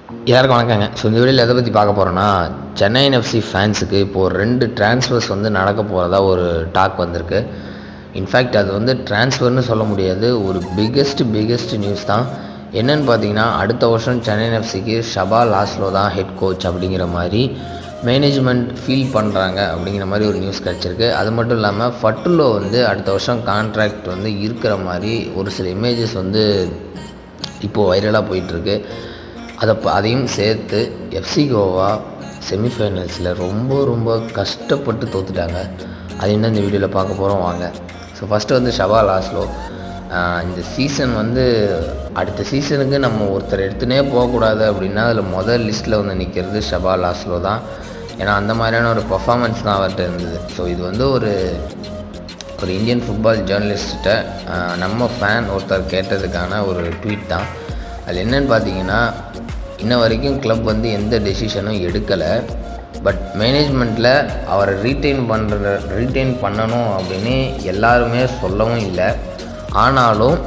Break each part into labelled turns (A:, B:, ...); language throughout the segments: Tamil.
A: எல்லாருக்கும் வணக்கங்க ஸோ இந்த வீடியோவில் எதை பற்றி பார்க்க போகிறோன்னா சென்னை எஃப்சி ஃபேன்ஸுக்கு இப்போது ரெண்டு ட்ரான்ஸ்ஃபர்ஸ் வந்து நடக்க போகிறதா ஒரு டாக் வந்திருக்கு இன்ஃபேக்ட் அது வந்து ட்ரான்ஸ்ஃபர்னு சொல்ல முடியாது ஒரு பிக்கெஸ்ட் பிக்கெஸ்ட் நியூஸ் தான் என்னன்னு பார்த்தீங்கன்னா அடுத்த வருஷம் சென்னை எஃப்சிக்கு ஷபா லாஸ்லோ தான் ஹெட் கோச் அப்படிங்கிற மாதிரி மேனேஜ்மெண்ட் ஃபீல் பண்ணுறாங்க அப்படிங்கிற மாதிரி ஒரு நியூஸ் கிடச்சிருக்கு அது மட்டும் இல்லாமல் ஃபட்டுலோ வந்து அடுத்த வருஷம் கான்ட்ராக்ட் வந்து இருக்கிற மாதிரி ஒரு சில இமேஜஸ் வந்து இப்போது வைரலாக போயிட்டுருக்கு அதை ப- அதையும் சேர்த்து எஃப்சி கோவா செமிஃபைனல்ஸில் ரொம்ப ரொம்ப கஷ்டப்பட்டு தோத்துட்டாங்க அது என்ன இந்த வீடியோவில் பார்க்க போகிறோம் வாங்க ஸோ ஃபஸ்ட்டு வந்து ஷபா லாஸ்லோ ஆஹ் இந்த சீசன் வந்து அடுத்த சீசனுக்கு நம்ம ஒருத்தர் எடுத்துனே போகக்கூடாது அப்படின்னா அதில் முதல் லிஸ்ட்டில் வந்து நிற்கிறது ஷபா லாஸ்லோ தான் ஏன்னா அந்த மாதிரியான ஒரு பர்ஃபார்மன்ஸ் தான் அவர்கிட்ட இருந்தது ஸோ இது வந்து ஒரு ஒரு இந்தியன் ஃபுட்பால் ஜேர்னலிஸ்ட்டை நம்ம ஃபேன் ஒருத்தர் கேட்டதுக்கான ஒரு ட்வீட் தான் அது என்னன்னு பார்த்தீங்கன்னா இன்ன வரைக்கும் கிளப் வந்து எந்த டெசிஷனும் எடுக்கலை பட் மேனேஜ்மெண்ட்டில் அவரை ரீட்டைன் பண்ணுற ரீட்டைன் பண்ணணும் அப்படின்னு எல்லாருமே சொல்லவும் இல்லை ஆனாலும்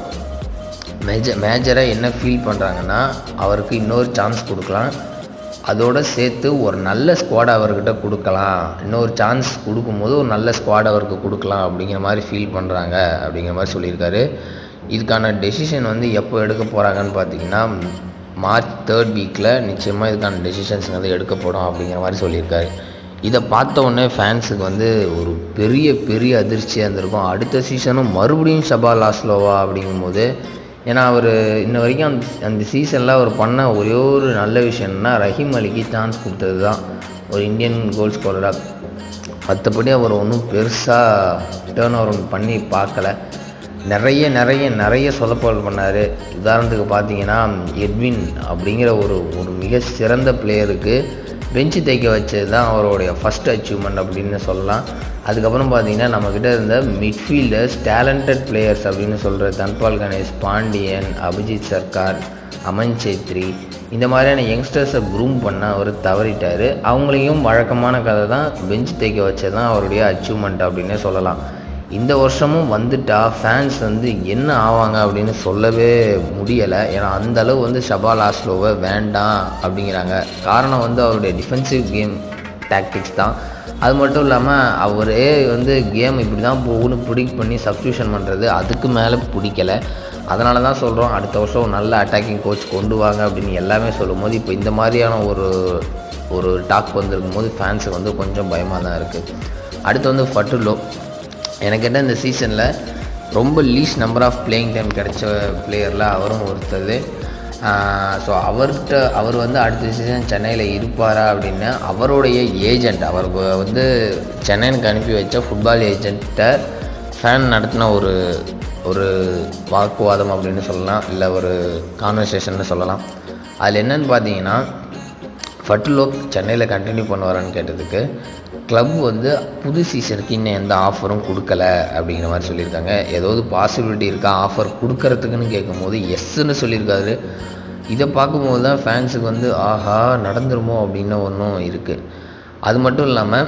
A: மேஜர் மேஜராக என்ன ஃபீல் பண்ணுறாங்கன்னா அவருக்கு இன்னொரு சான்ஸ் கொடுக்கலாம் அதோட சேர்த்து ஒரு நல்ல ஸ்குவாட் அவர்கிட்ட கொடுக்கலாம் இன்னொரு சான்ஸ் கொடுக்கும்போது ஒரு நல்ல ஸ்குவாட் அவருக்கு கொடுக்கலாம் அப்படிங்கிற மாதிரி ஃபீல் பண்ணுறாங்க அப்படிங்கிற மாதிரி சொல்லியிருக்காரு இதுக்கான டெசிஷன் வந்து எப்போ எடுக்க போகிறாங்கன்னு பார்த்தீங்கன்னா மார்ச் தேர்ட் வீக்கில் நிச்சயமாக இதுக்கான டெசிஷன்ஸ் வந்து எடுக்கப்படும் அப்படிங்கிற மாதிரி சொல்லியிருக்காரு இதை பார்த்த உடனே ஃபேன்ஸுக்கு வந்து ஒரு பெரிய பெரிய அதிர்ச்சியாக இருந்திருக்கும் அடுத்த சீசனும் மறுபடியும் ஷபா லாஸ்லோவா அப்படிங்கும்போது ஏன்னா அவர் இன்ன வரைக்கும் அந்த அந்த சீசனில் அவர் பண்ண ஒரே ஒரு நல்ல விஷயம்னா ரஹீம் அலிக்கு சான்ஸ் கொடுத்தது தான் ஒரு இந்தியன் கோல் ஸ்கோரராக மற்றபடி அவர் ஒன்றும் பெருசாக டேர்ன் ஓவர் பண்ணி பார்க்கல நிறைய நிறைய நிறைய சொதப்பல் பண்ணார் உதாரணத்துக்கு பார்த்தீங்கன்னா எட்வின் அப்படிங்கிற ஒரு ஒரு மிக சிறந்த பிளேயருக்கு பெஞ்சு தைக்க வச்சது தான் அவருடைய ஃபஸ்ட் அச்சீவ்மெண்ட் அப்படின்னு சொல்லலாம் அதுக்கப்புறம் பார்த்தீங்கன்னா நம்மக்கிட்ட இருந்த மிட்ஃபீல்டர்ஸ் டேலண்டட் பிளேயர்ஸ் அப்படின்னு சொல்கிற தன்பால் கணேஷ் பாண்டியன் அபிஜித் சர்க்கார் அமன் சேத்ரி இந்த மாதிரியான யங்ஸ்டர்ஸை க்ரூம் பண்ண அவர் தவறிட்டார் அவங்களையும் வழக்கமான கதை தான் பெஞ்ச் தைக்க வச்சது தான் அவருடைய அச்சீவ்மெண்ட் அப்படின்னே சொல்லலாம் இந்த வருஷமும் வந்துட்டா ஃபேன்ஸ் வந்து என்ன ஆவாங்க அப்படின்னு சொல்லவே முடியலை ஏன்னா அந்த அளவு வந்து ஷபா லாஸ்லோவை வேண்டாம் அப்படிங்கிறாங்க காரணம் வந்து அவருடைய டிஃபென்சிவ் கேம் டாக்டிக்ஸ் தான் அது மட்டும் இல்லாமல் அவரே வந்து கேம் இப்படி தான் போகணும்னு ப்ரிடிக்ட் பண்ணி சப்ஸ்டியூஷன் பண்ணுறது அதுக்கு மேலே பிடிக்கல அதனால தான் சொல்கிறோம் அடுத்த வருஷம் ஒரு நல்ல அட்டாக்கிங் கோச் கொண்டு வாங்க அப்படின்னு எல்லாமே சொல்லும்போது இப்போ இந்த மாதிரியான ஒரு ஒரு டாக் வந்திருக்கும் போது ஃபேன்ஸுக்கு வந்து கொஞ்சம் பயமாக தான் இருக்குது அடுத்து வந்து ஃபட்டுலோ எனக்கு கேட்டால் இந்த சீசனில் ரொம்ப least number of playing time கிடைச்ச பிளேயரில் அவரும் ஒருத்தது ஸோ அவர்கிட்ட அவர் வந்து அடுத்த சீசன் சென்னையில் இருப்பாரா அப்படின்னு அவருடைய ஏஜெண்ட் அவர் வந்து சென்னைக்கு அனுப்பி வச்ச ஃபுட்பால் ஏஜென்ட்டை ஃபேன் நடத்தின ஒரு ஒரு வாக்குவாதம் அப்படின்னு சொல்லலாம் இல்லை ஒரு கான்வர்சேஷன் சொல்லலாம் அதில் என்னன்னு பார்த்தீங்கன்னா ஃபட்டுலோ சென்னையில் கண்டினியூ பண்ணுவாரான்னு கேட்டதுக்கு கிளப் வந்து புது சீசனுக்கு இன்னும் எந்த ஆஃபரும் கொடுக்கல அப்படிங்கிற மாதிரி சொல்லியிருக்காங்க ஏதாவது பாசிபிலிட்டி இருக்கா ஆஃபர் கொடுக்கறதுக்குன்னு கேட்கும்போது எஸ்ன்னு சொல்லியிருக்காரு இதை பார்க்கும்போது தான் ஃபேன்ஸுக்கு வந்து ஆஹா நடந்துருமோ அப்படின்னு ஒன்றும் இருக்குது அது மட்டும் இல்லாமல்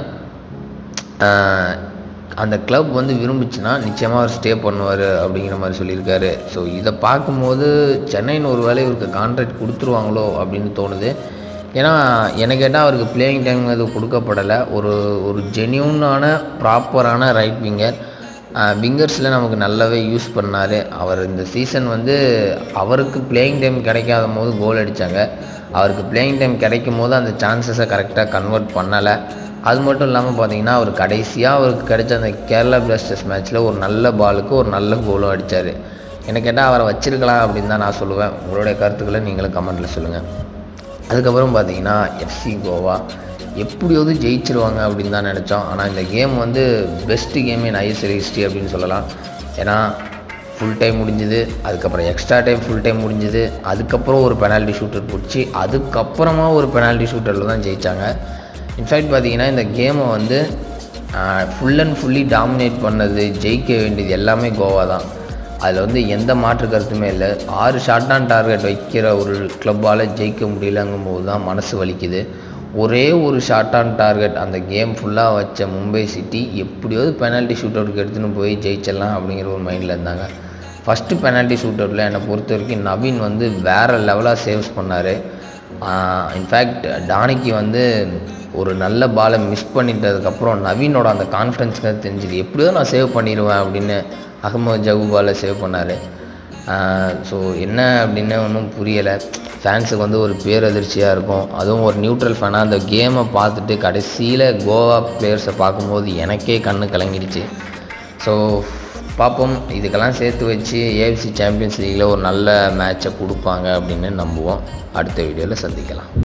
A: ஆஹ், அந்த கிளப் வந்து விரும்புச்சுன்னா நிச்சயமாக அவர் ஸ்டே பண்ணுவார் அப்படிங்கிற மாதிரி சொல்லியிருக்காரு ஸோ இதை பார்க்கும்போது சென்னைன்னு ஒரு வேளை இவருக்கு கான்ட்ராக்ட் கொடுத்துருவாங்களோ அப்படின்னு தோணுது ஏன்னா எனக்கு கேட்டால் அவருக்கு பிளேயிங் டைம் அது கொடுக்கப்படலை ஒரு ஒரு ஜென்யூனான ப்ராப்பரான ரைட் விங்கர் விங்கர்ஸில் நமக்கு நல்லாவே யூஸ் பண்ணார் அவர் இந்த சீசன் வந்து அவருக்கு பிளேயிங் டைம் கிடைக்காத போது கோல் அடித்தாங்க அவருக்கு பிளேயிங் டைம் கிடைக்கும் போது அந்த சான்சஸை கரெக்டாக கன்வெர்ட் பண்ணலை அது மட்டும் இல்லாமல் பார்த்தீங்கன்னா அவர் கடைசியாக அவருக்கு கிடைச்ச அந்த கேரளா பிளாஸ்டர்ஸ் மேட்ச்சில் ஒரு நல்ல பாலுக்கு ஒரு நல்ல கோலும் அடித்தார் எனக்கு கேட்டால் அவரை வச்சிருக்கலாம் அப்படின்னு தான் நான் சொல்லுவேன் உங்களுடைய கருத்துக்களை நீங்களும் கமெண்ட்டில் சொல்லுங்கள் அதுக்கப்புறம் பார்த்தீங்கன்னா எஃப்சி கோவா எப்படியாவது ஜெயிச்சிருவாங்க அப்படின்னு தான் நினச்சோம் ஆனால் இந்த கேம் வந்து best game in ISL history அப்படின்னு சொல்லலாம் ஏன்னா ஃபுல் டைம் முடிஞ்சுது அதுக்கப்புறம் எக்ஸ்ட்ரா டைம் ஃபுல் டைம் முடிஞ்சுது அதுக்கப்புறம் ஒரு பெனால்ட்டி ஷூட்டர் பிடிச்சி அதுக்கப்புறமா ஒரு பெனால்ட்டி ஷூட்டரில் தான் ஜெயித்தாங்க இன்ஃபேக்ட் பார்த்தீங்கன்னா இந்த கேமை வந்து ஃபுல் அண்ட் ஃபுல்லி டாமினேட் பண்ணது ஜெயிக்க வேண்டியது எல்லாமே கோவா தான் அதில் வந்து எந்த மாற்று கருத்துமே இல்லை ஆறு ஷார்ட் ஆன் டார்கெட் வைக்கிற ஒரு கிளப்பால் ஜெயிக்க முடியலங்கும் போது தான் மனசு வலிக்குது ஒரே ஒரு ஷார்ட் ஆன் டார்கெட் அந்த கேம் ஃபுல்லாக வச்ச மும்பை சிட்டி எப்படியாவது பெனால்ட்டி ஷூட் அவுட்டுக்கு எடுத்துன்னு போய் ஜெயிச்சிடலாம் அப்படிங்கிற ஒரு மைண்டில் இருந்தாங்க ஃபஸ்ட்டு பெனால்ட்டி ஷூட் அவுட்டில் என்னை பொறுத்த வரைக்கும் நவீன் வந்து வேறு லெவலாக சேவ்ஸ் பண்ணார் இன்ஃபேக்ட் டானிக்கு வந்து ஒரு நல்ல பாலை மிஸ் பண்ணிட்டதுக்கப்புறம் நவீனோட அந்த கான்ஃபிடன்ஸ்க்கு தெரிஞ்சுது எப்படியோ நான் சேவ் பண்ணிடுவேன் அப்படின்னு அகமது ஜவு பாலை சேவ் பண்ணார் ஸோ என்ன அப்படின்னு ஒன்றும் புரியலை ஃபேன்ஸுக்கு வந்து ஒரு பேரதிர்ச்சியாக இருக்கும் அதுவும் ஒரு நியூட்ரல் ஃபேனாக அந்த கேமை பார்த்துட்டு கடைசியில் கோவா பிளேயர்ஸை பார்க்கும்போது எனக்கே கண்ணு கலங்கிடுச்சு ஸோ பார்ப்போம் இதுக்கெல்லாம் சேர்த்து வச்சு ஏஎஃப்சி சாம்பியன்ஸ் லீக்கில் ஒரு நல்ல மேட்சை கொடுப்பாங்க அப்படின்னு நம்புவோம் அடுத்த வீடியோவில் சந்திக்கலாம்